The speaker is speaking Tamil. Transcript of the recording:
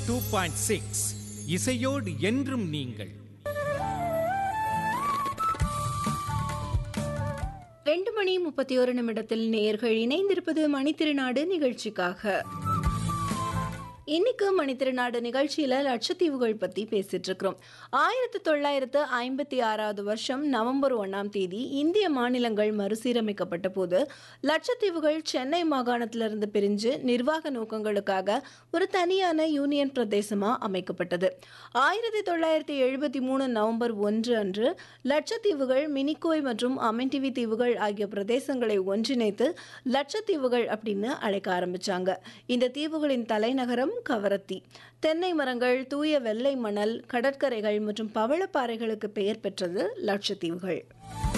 டூ பாயிண்ட் சிக்ஸ் இசையோடு என்றும் நீங்கள் ரெண்டு மணி முப்பத்தி ஒரு நிமிடத்தில் நேர்கள் இணைந்திருப்பது மணித்திருநாடு நிகழ்ச்சிக்காக இன்னைக்கு மணித்திருநாடு நிகழ்ச்சியில லட்சத்தீவுகள் பத்தி பேசிட்டு இருக்கிறோம் ஆயிரத்தி தொள்ளாயிரத்து ஐம்பத்தி ஆறாவது வருஷம் நவம்பர் ஒன்னாம் தேதி இந்திய மாநிலங்கள் மறுசீரமைக்கப்பட்ட போது லட்சத்தீவுகள் சென்னை மாகாணத்திலிருந்து பிரிஞ்சு நிர்வாக நோக்கங்களுக்காக ஒரு தனியான யூனியன் பிரதேசமா அமைக்கப்பட்டது ஆயிரத்தி தொள்ளாயிரத்தி எழுபத்தி மூணு நவம்பர் ஒன்று அன்று லட்சத்தீவுகள் மினிக்கோய் மற்றும் அமென்டிவி தீவுகள் ஆகிய பிரதேசங்களை ஒன்றிணைத்து லட்சத்தீவுகள் அப்படின்னு அழைக்க ஆரம்பிச்சாங்க இந்த தீவுகளின் தலைநகரம் கவரத்தி தென்னை மரங்கள் தூய வெள்ளை மணல் கடற்கரைகள் மற்றும் பவளப்பாறைகளுக்கு பெயர் பெற்றது லட்சத்தீவுகள்